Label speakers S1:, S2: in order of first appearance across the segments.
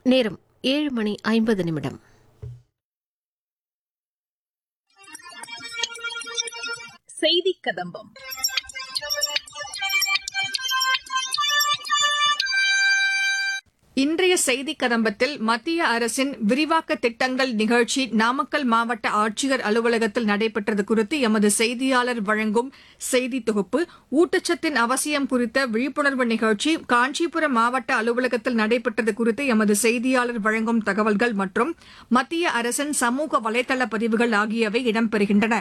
S1: நேரம் ஏழு மணி ஐம்பது நிமிடம்
S2: செய்தி கதம்பம்
S3: இன்றைய செய்தி கதம்பத்தில் மத்திய அரசின் விரிவாக்க திட்டங்கள் நிகழ்ச்சி நாமக்கல் மாவட்ட ஆட்சியர் அலுவலகத்தில் நடைபெற்றது குறித்து எமது செய்தியாளர் வழங்கும் செய்தி தொகுப்பு ஊட்டச்சத்தின் அவசியம் குறித்த விழிப்புணர்வு நிகழ்ச்சி காஞ்சிபுரம் மாவட்ட அலுவலகத்தில் நடைபெற்றது குறித்து எமது செய்தியாளர் வழங்கும் தகவல்கள் மற்றும் மத்திய அரசின் சமூக வலைதள பதிவுகள் ஆகியவை இடம்பெறுகின்றன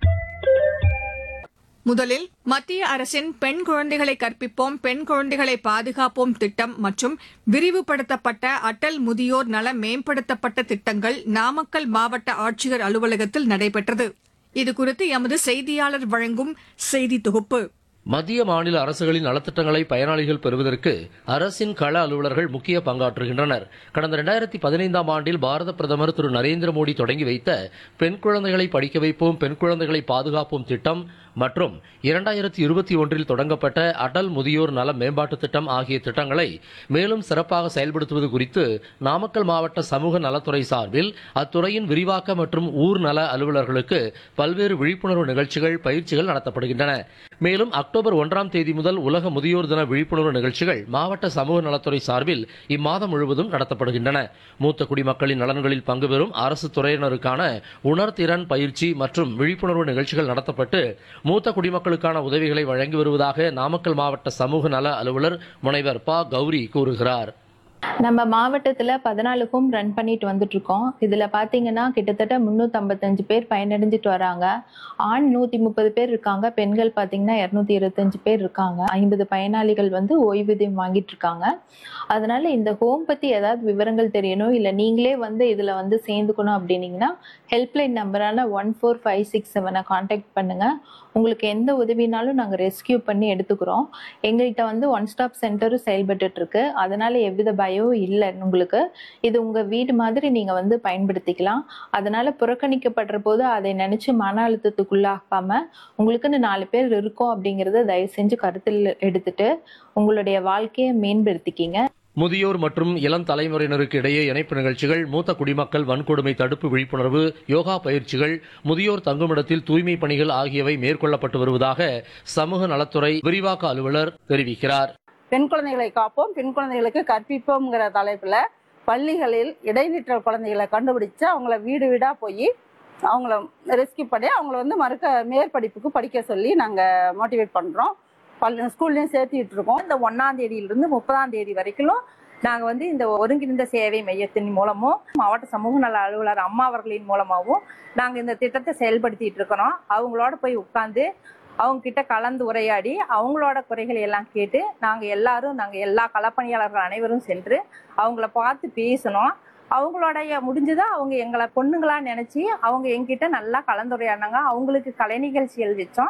S3: முதலில் மத்திய அரசின் பெண் குழந்தைகளை கற்பிப்போம் பெண் குழந்தைகளை பாதுகாப்போம் திட்டம் மற்றும் விரிவுபடுத்தப்பட்ட அடல் முதியோர் நல மேம்படுத்தப்பட்ட திட்டங்கள் நாமக்கல் மாவட்ட ஆட்சியர் அலுவலகத்தில் நடைபெற்றது இதுகுறித்து எமது செய்தியாளர் வழங்கும் செய்தி தொகுப்பு
S4: மத்திய மாநில அரசுகளின் நலத்திட்டங்களை பயனாளிகள் பெறுவதற்கு அரசின் கள அலுவலர்கள் முக்கிய பங்காற்றுகின்றனர் கடந்த இரண்டாயிரத்தி பதினைந்தாம் ஆண்டில் பாரத பிரதமர் திரு நரேந்திர மோடி தொடங்கி வைத்த பெண் குழந்தைகளை படிக்க வைப்போம் பெண் குழந்தைகளை பாதுகாப்போம் திட்டம் மற்றும் இரண்டாயிரத்தி இருபத்தி ஒன்றில் தொடங்கப்பட்ட அடல் முதியோர் நல மேம்பாட்டு திட்டம் ஆகிய திட்டங்களை மேலும் சிறப்பாக செயல்படுத்துவது குறித்து நாமக்கல் மாவட்ட சமூக நலத்துறை சார்பில் அத்துறையின் விரிவாக்க மற்றும் ஊர் நல அலுவலர்களுக்கு பல்வேறு விழிப்புணர்வு நிகழ்ச்சிகள் பயிற்சிகள் நடத்தப்படுகின்றன மேலும் அக்டோபர் ஒன்றாம் தேதி முதல் உலக முதியோர் தின விழிப்புணர்வு நிகழ்ச்சிகள் மாவட்ட சமூக நலத்துறை சார்பில் இம்மாதம் முழுவதும் நடத்தப்படுகின்றன மூத்த குடிமக்களின் நலன்களில் பங்கு பெறும் அரசு துறையினருக்கான உணர்திறன் பயிற்சி மற்றும் விழிப்புணர்வு நிகழ்ச்சிகள் நடத்தப்பட்டு மூத்த குடிமக்களுக்கான உதவிகளை வழங்கி வருவதாக நாமக்கல் மாவட்ட சமூக நல அலுவலர் முனைவர் ப கௌரி கூறுகிறார்
S5: நம்ம மாவட்டத்துல பதினாலு ஹோம் ரன் பண்ணிட்டு வந்துட்டு இருக்கோம் இதுல பாத்தீங்கன்னா கிட்டத்தட்ட முன்னூத்தி பேர் பயனடைஞ்சிட்டு வராங்க ஆண் நூத்தி முப்பது பேர் இருக்காங்க பெண்கள் பாத்தீங்கன்னா இருநூத்தி இருபத்தஞ்சு பேர் இருக்காங்க ஐம்பது பயனாளிகள் வந்து ஓய்வூதியம் வாங்கிட்டு இருக்காங்க அதனால இந்த ஹோம் பத்தி ஏதாவது விவரங்கள் தெரியணும் இல்ல நீங்களே வந்து இதுல வந்து சேர்ந்துக்கணும் அப்படின்னீங்கன்னா ஹெல்ப்லைன் நம்பரான ஒன் ஃபோர் ஃபைவ் சிக்ஸ் செவனை காண்டாக்ட் பண்ணுங்க உங்களுக்கு எந்த உதவினாலும் நாங்கள் ரெஸ்கியூ பண்ணி எடுத்துக்கிறோம் எங்கள்கிட்ட வந்து ஒன் ஸ்டாப் சென்டரும் செயல்பட்டு இருக்கு அதனால எவ்வித பயமும் இல்லை உங்களுக்கு இது உங்க வீடு மாதிரி நீங்க வந்து பயன்படுத்திக்கலாம் அதனால புறக்கணிக்கப்படுற போது அதை நினைச்சு மன அழுத்தத்துக்குள்ளாகாம உங்களுக்குன்னு நாலு பேர் இருக்கோம் அப்படிங்கறத தயவு செஞ்சு கருத்தில் எடுத்துட்டு உங்களுடைய வாழ்க்கையை மேம்படுத்திக்கிங்க
S4: முதியோர் மற்றும் இளம் தலைமுறையினருக்கு இடையே இணைப்பு நிகழ்ச்சிகள் மூத்த குடிமக்கள் வன்கொடுமை தடுப்பு விழிப்புணர்வு யோகா பயிற்சிகள் முதியோர் தங்குமிடத்தில் தூய்மை பணிகள் ஆகியவை மேற்கொள்ளப்பட்டு வருவதாக சமூக நலத்துறை விரிவாக்க அலுவலர் தெரிவிக்கிறார்
S6: பெண் குழந்தைகளை காப்போம் பெண் குழந்தைகளுக்கு கற்பிப்போம்ங்கிற தலைப்புல பள்ளிகளில் இடைநிற்றல் குழந்தைகளை கண்டுபிடிச்சு அவங்கள வீடு வீடா போய் அவங்கள ரெஸ்கியூ பண்ணி அவங்கள வந்து மறுக்க மேற்படிப்புக்கு படிக்க சொல்லி நாங்க மோட்டிவேட் பண்றோம் பள்ளி ஸ்கூல்லையும் சேர்த்துட்டு இருக்கோம்
S2: இந்த ஒன்னாம் தேதியிலிருந்து முப்பதாம் தேதி வரைக்கும் நாங்க வந்து இந்த ஒருங்கிணைந்த சேவை மையத்தின் மூலமும் மாவட்ட சமூக நல அலுவலர் அம்மா அவர்களின் மூலமாகவும் நாங்க இந்த திட்டத்தை செயல்படுத்திட்டு இருக்கிறோம் அவங்களோட போய் உட்கார்ந்து அவங்க கிட்ட கலந்து உரையாடி அவங்களோட குறைகளை எல்லாம் கேட்டு நாங்க எல்லாரும் நாங்க எல்லா களப்பணியாளர்கள் அனைவரும் சென்று அவங்கள பார்த்து பேசணும் அவங்களோடைய முடிஞ்சதா அவங்க எங்களை பொண்ணுங்களா நினைச்சு அவங்க எங்கிட்ட நல்லா கலந்துரையாடினாங்க அவங்களுக்கு கலை நிகழ்ச்சிகள் வச்சோம்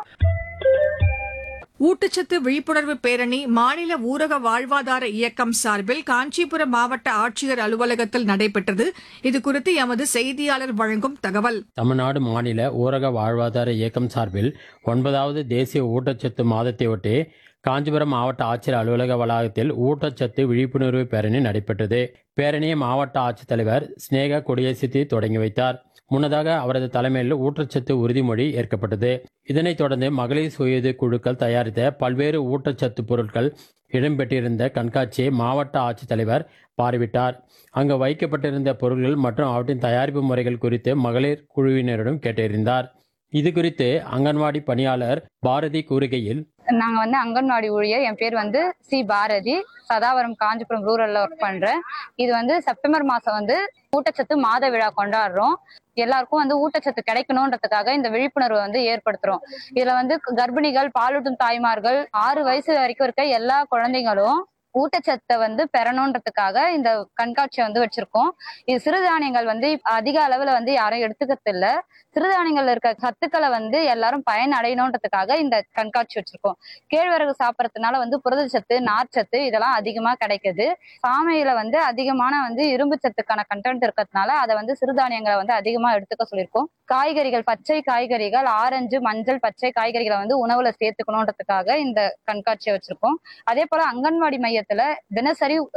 S3: ஊட்டச்சத்து விழிப்புணர்வு பேரணி மாநில ஊரக வாழ்வாதார இயக்கம் சார்பில் காஞ்சிபுரம் மாவட்ட ஆட்சியர் அலுவலகத்தில் நடைபெற்றது இதுகுறித்து எமது செய்தியாளர் வழங்கும் தகவல்
S7: தமிழ்நாடு மாநில ஊரக வாழ்வாதார இயக்கம் சார்பில் ஒன்பதாவது தேசிய ஊட்டச்சத்து மாதத்தையொட்டி காஞ்சிபுரம் மாவட்ட ஆட்சியர் அலுவலக வளாகத்தில் ஊட்டச்சத்து விழிப்புணர்வு பேரணி நடைபெற்றது பேரணியை மாவட்ட ஆட்சித்தலைவர் ஸ்னேகா கொடியசித்தி தொடங்கி வைத்தார் முன்னதாக அவரது தலைமையில் ஊட்டச்சத்து உறுதிமொழி ஏற்கப்பட்டது இதனைத் தொடர்ந்து மகளிர் சுயது குழுக்கள் தயாரித்த பல்வேறு ஊட்டச்சத்து பொருட்கள் இடம்பெற்றிருந்த கண்காட்சியை மாவட்ட ஆட்சித்தலைவர் பார்வையிட்டார் அங்கு வைக்கப்பட்டிருந்த பொருட்கள் மற்றும் அவற்றின் தயாரிப்பு முறைகள் குறித்து மகளிர் குழுவினரிடம் கேட்டறிந்தார் இது குறித்து அங்கன்வாடி பணியாளர் பாரதி கூறுகையில்
S8: நாங்க வந்து அங்கன்வாடி ஊழியர் என் பேர் வந்து சி பாரதி சதாவரம் காஞ்சிபுரம் ரூரல்ல ஒர்க் பண்றேன் இது வந்து செப்டம்பர் மாசம் வந்து ஊட்டச்சத்து மாத விழா கொண்டாடுறோம் எல்லாருக்கும் வந்து ஊட்டச்சத்து கிடைக்கணுன்றதுக்காக இந்த விழிப்புணர்வை வந்து ஏற்படுத்துறோம் இதுல வந்து கர்ப்பிணிகள் பாலூட்டும் தாய்மார்கள் ஆறு வயசு வரைக்கும் இருக்க எல்லா குழந்தைங்களும் ஊட்டச்சத்தை வந்து பெறணுன்றதுக்காக இந்த கண்காட்சியை வந்து வச்சிருக்கோம் இது சிறுதானியங்கள் வந்து அதிக அளவுல வந்து யாரும் எடுத்துக்கிறது இல்ல சிறுதானியங்கள்ல இருக்க சத்துக்களை வந்து எல்லாரும் பயன் அடையணுன்றதுக்காக இந்த கண்காட்சி வச்சிருக்கோம் கேழ்வரகு சாப்பிட்றதுனால வந்து புரதச்சத்து நார்ச்சத்து இதெல்லாம் அதிகமா கிடைக்குது சாமையில வந்து அதிகமான வந்து இரும்பு சத்துக்கான கண்டென்ட் இருக்கிறதுனால அதை வந்து சிறுதானியங்களை வந்து அதிகமா எடுத்துக்க சொல்லியிருக்கோம் காய்கறிகள் பச்சை காய்கறிகள் ஆரஞ்சு மஞ்சள் பச்சை காய்கறிகளை வந்து உணவுல சேர்த்துக்கணுன்றதுக்காக இந்த கண்காட்சியை வச்சிருக்கோம் அதே போல அங்கன்வாடி மையத்துல தினசரி